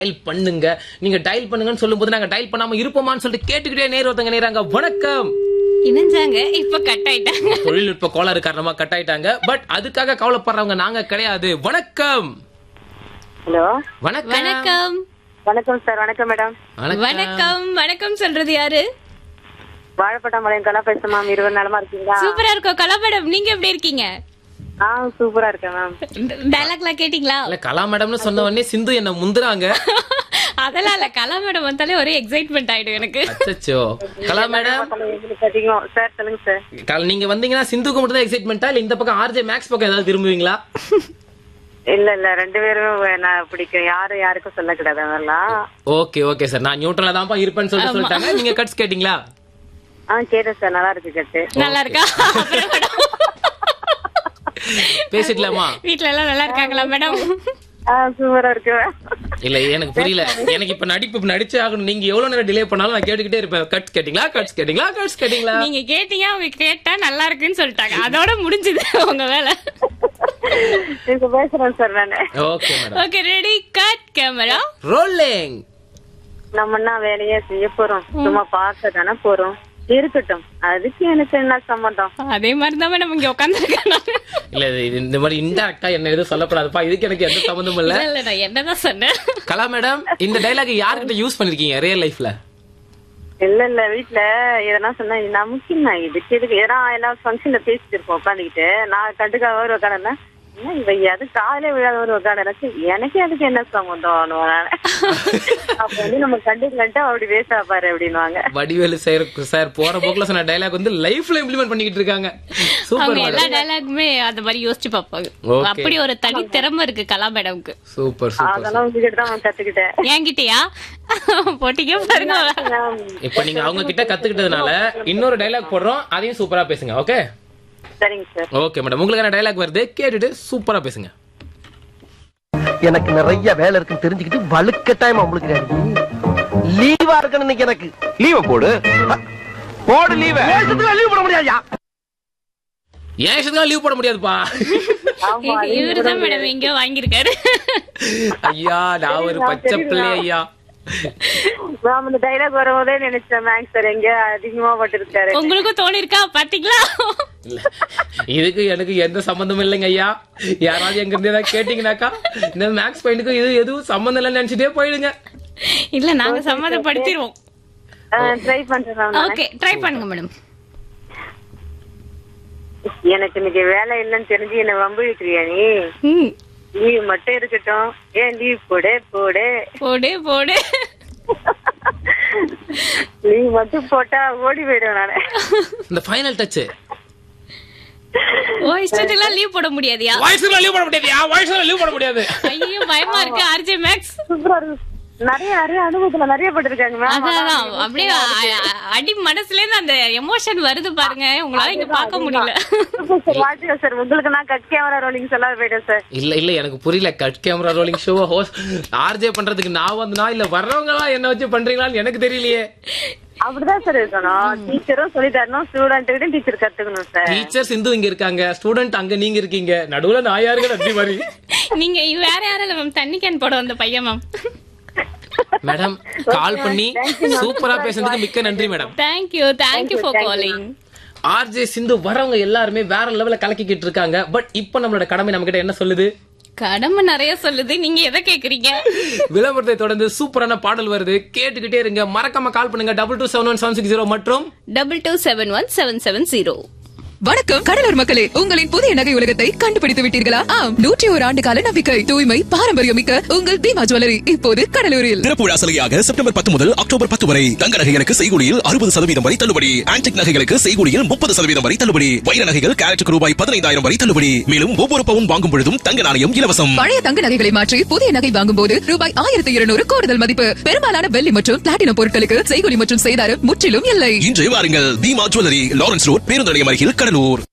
Dial பண்ணுங்க நீங்க dial பண்ணுங்கன்னு சொல்லும்போது நாங்க டயல் பண்ணாம இருப்போமான்னு சொல்லிட்டு கேட்டுக்கிட்டே நேர் ஒருத்தங்க நேராங்க வணக்கம் இணைஞ்சாங்க இப்ப கட் ஆயிட்டாங்க தொழில்நுட்ப கோளாறு காரணமா கட் ஆயிட்டாங்க பட் அதுக்காக கவலைப்படுறவங்க நாங்க கிடையாது வணக்கம் ஹலோ வணக்கம் வணக்கம் வணக்கம் சார் வணக்கம் மேடம் வணக்கம் வணக்கம் சொல்றது யாரு வாழைப்பட்டாம்பாளையம் கலா பேசுறேன் மேம் இருபது நலமா இருக்கீங்களா சூப்பரா இருக்கோம் கலா மேடம் நீங்க எப்படி இருக்கீங்க ஆ சூப்பரா இருக்கேன் மேம் டைலாக்லாம் கேட்டீங்களா இல்ல கலா மேடம்னு சொன்ன உடனே சிந்து என்ன முந்துறாங்க அதெல்லாம் இல்ல கலா மேடம் வந்தாலே ஒரே எக்ஸைட்மெண்ட் ஆயிடும் எனக்கு அச்சச்சோ கலா மேடம் எங்களுக்கு அதிகம் சார் சொல்லுங்க சார் கல- நீங்க வந்தீங்கன்னா சிந்துக்கு மட்டும் தான் எக்ஸைட்மெண்டா இல்ல இந்த பக்கம் ஆர்ஜே மேக்ஸ் பக்கம் ஏதாவது விரும்புவீங்களா இல்ல இல்ல ரெண்டு பேரும் நான் பிடிக்கும் யாரும் யாருக்கும் சொல்லக்கூடாது அதெல்லாம் ஓகே ஓகே சார் நான் நியூட்ரலா தான்ப்பா இருப்பேன்னு சொல்லிட்டு சொல்லிட்டாங்க நீங்க கட்ஸ் கேட்டீங்களா ஆ கேட்டேன் சார் நல்லா இருக்கு கட்டு நல்லா இருக்கா அப்புறம் மேடம் பேசிக்கலாமா வீட்ல எல்லாம் நல்லா இருக்காங்களா மேடம் ஆ சூப்பரா இருக்கு இல்ல எனக்கு புரியல எனக்கு இப்ப நடிப்பு இப்ப நடிச்சே ஆகணும் நீங்க எவ்வளவு நேரம் டிலே பண்ணாலும் நான் கேட்டுக்கிட்டே இருப்பேன் கட்ஸ் கேட்டீங்களா கட்ஸ் கேட்டீங்களா கட்ஸ் கேட்டீங்களா நீங்க கேட்டீங்க அவங்க கேட்டா நல்லா இருக்குன்னு சொல்லிட்டாங்க அதோட முடிஞ்சது உங்க வேலை இப்ப பேசுறேன் சார் நானு okay madam okay ready cut camera rolling நம்ம என்ன வேலையே செய்ய போறோம் சும்மா பார்க்க தானே போறோம் இருக்கட்டும் அதுக்கு எனக்கு என்ன சம்மந்தம் அதே மாதிரி தான் மேடம் இங்க உட்காந்துருக்கேன் இல்ல இது- இது இந்த மாதிரி இன்டெரக்டா என்ன எதுவும் சொல்லக்கூடாதுப்பா இதுக்கு எனக்கு எந்த சம்மந்தமும் இல்ல இல்ல நான் என்னதான் சொன்னேன் கலா மேடம் இந்த டைலாக் யார்கிட்ட யூஸ் பண்ணிருக்கீங்க ரியல் லைஃப்ல இல்ல இல்ல வீட்ல எதனா சொன்னா நமக்கு நான் இதுக்கு எதுக்கு ஏன்னா எல்லாம் ஃபங்க்ஷன்ல பேசிட்டு இருப்போம் உட்காந்துக்கிட்டு நான் கண்டுக்காத ஒரு உட்காடல என்ன இவ அது காலையில விழாத ஒரு உட்காடல எனக்கு அதுக்கு என்ன சம்பந்தம் அப்ப வந்து நம்ம கண்டுக்கலன்ட்டு அப்படி பேசா பாரு அப்படின்னுவாங்க வடிவேலு சார் சார் போற போக்குல சொன்ன டைலாக் வந்து லைஃப்ல இம்ப்ளிமெண்ட் பண்ணிக்கிட்டு இருக்காங்க சூப்பர் அவங்க எல்லா மேடம் டைலாக்குமே அந்த மாதிரி யோசிச்சு பார்ப்பாங்க Okay. அப்படி ஒரு தனி திறமை இருக்கு கலா மேடம்க்கு சூப்பர் சூப்பர் அதெல்லாம் உங்ககிட்ட தான் நான் கத்துக்கிட்டேன் என்கிட்டயா போட்டீங்க பாருங்க இப்ப நீங்க அவங்க கிட்ட கத்துக்கிட்டதுனால இன்னொரு டைலாக் போடுறோம் அதையும் சூப்பரா பேசுங்க ஓகே சரிங்க சார் ஓகே மேடம் உங்களுக்கான டைலாக் வருது கேட்டுட்டு சூப்பரா பேசுங்க எனக்கு நிறைய வேலை இருக்குன்னு தெரிஞ்சுக்கிட்டு வலுக்கட்டாயமா உங்களுக்கு லீவா இருக்கணும் இன்னைக்கு எனக்கு லீவ போடு போடு லீவ லீவ் போட முடியாதுயா ஏன் இஷ்டத்துக்கு லீவ் போட முடியாதுப்பா ஆமா இவருதான் மேடம் எங்கேயோ வாங்கியிருக்காரு ஐயா நான் ஒரு பச்சை பிள்ளை ஐயா மேம் இந்த டைலாக் வரும்போதே நினைச்சேன் மேக்ஸ் சார் எங்க அதிகமா பட்டிருக்காரு உங்களுக்கும் தோணி இருக்கா பாத்தீங்களா இல்ல இதுக்கு எனக்கு எந்த சம்பந்தமும் இல்லைங்க ஐயா யாராவது எங்க இருந்து ஏதாவது கேட்டீங்கன்னாக்கா இந்த மேக்ஸ் பாயிண்ட்டுக்கும் இது எதுவும் சம்பந்தம் இல்லைன்னு நினைச்சிட்டே போயிடுங்க இல்ல நாங்க சம்மதப்படுத்திடுவோம் ட்ரை பண்றேன் மேம் நானு. ஓகே ட்ரை பண்ணுங்க மேடம் எனக்கு இன்னைக்கு வேலை இல்லைன்னு தெரிஞ்சு என்ன வம்பிழுக்கிறியா நீ ம் லீவ் மட்டும் இருக்கட்டும் ஏன் லீவ் போடு போடு போடு போடு லீவ் மட்டும் போட்டா ஓடி போயிடுவேன் நானு இந்த ஃபைனல் டச் ஓ இஷ்டத்துக்குலாம் லீவ் போட முடியாதியா வாய்ஸ்ல லீவ் போட முடியாது வாய்ஸ்ல லீவ் போட முடியாது ஐயோ பயமா இருக்கு ஆர்ஜே மேக்ஸ் சூப்பரா இருக்கு நிறைய நிறைய அனுபவத்துல நிறைய பட்டிருக்காங்க மேம் அதான் அப்படியே அ- அ- அடி மனசுல இருந்து அந்த எமோஷன் வருது பாருங்க உங்களால இங்க பார்க்க முடியல சார் வாழ்த்துக்கள் சார் உங்களுக்கு நான் கட் கேமரா ரோலிங் சொல்லாத போயிட்டேன் சார் இல்ல இல்ல எனக்கு புரியல cut camera rolling show host RJ பண்றதுக்கு நான் வந்தனா இல்ல வர்றவங்க எல்லாம் என்ன வச்சு பண்றீங்களான்னு எனக்கு தெரியலையே அப்படிதான் சார் இருக்கணும் டீச்சரும் சொல்லி தரணும் ஸ்டூடெண்ட் கிட்ட டீச்சர் கத்துக்கணும் சார் டீச்சர் சிந்து இங்க இருக்காங்க ஸ்டூடெண்ட் அங்க நீங்க இருக்கீங்க நடுவுல நான் யாருங்க நன்றி மாதிரி நீங்க வேற யாரும் இல்ல மேம் தண்ணி கேன் போட வந்த பையன் மேம் மேடம் கால் பண்ணி சூப்பரா பேசுனதுக்கு மிக்க நன்றி madam thank you thank you for calling RJ Sindhu வரவங்க எல்லாருமே வேற லெவல்ல கலக்கிக்கிட்டு இருக்காங்க பட் இப்போ நம்மளோட கடமை நம்ம கிட்ட என்ன சொல்லுது கடமை நிறைய சொல்லுது நீங்க எதை கேக்குறீங்க விளம்பரத்தை தொடர்ந்து சூப்பரான பாடல் வருது கேட்டுக்கிட்டே இருங்க மறக்காம கால் பண்ணுங்க double two seven one seven six zero மற்றும் double two seven one seven seven zero வணக்கம் கடலூர் மக்களே உங்களின் புதிய நகை உலகத்தை கண்டுபிடித்து விட்டீர்களா ஆம் நூற்றி ஒரு ஆண்டு கால நம்பிக்கை தூய்மை பாரம்பரியம் மிக்க உங்கள் தீமா ஜுவல்லரி இப்போது கடலூரில் திறப்புழா சலுகையாக செப்டம்பர் பத்து முதல் அக்டோபர் பத்து வரை தங்க நகைகளுக்கு செய்கூலியில் அறுபது சதவீதம் வரை தள்ளுபடி ஆன்டிக் நகைகளுக்கு செய்கூலியில் முப்பது சதவீதம் வரை தள்ளுபடி வைர நகைகள் கேரட்டுக்கு ரூபாய் பதினைந்தாயிரம் வரை தள்ளுபடி மேலும் ஒவ்வொரு பவுன் வாங்கும் பொழுதும் தங்க நாணயம் இலவசம் பழைய தங்க நகைகளை மாற்றி புதிய நகை வாங்கும் போது ரூபாய் ஆயிரத்தி இருநூறு கூடுதல் மதிப்பு பெரும்பாலான வெள்ளி மற்றும் பிளாட்டினம் பொருட்களுக்கு செய்கூலி மற்றும் செய்தாரம் முற்றிலும் இல்லை இன்று வாருங்கள் தீமா ஜுவல்லரி லாரன்ஸ் ரோட் பேருந்து நிலையம் அருகில் கடலூர்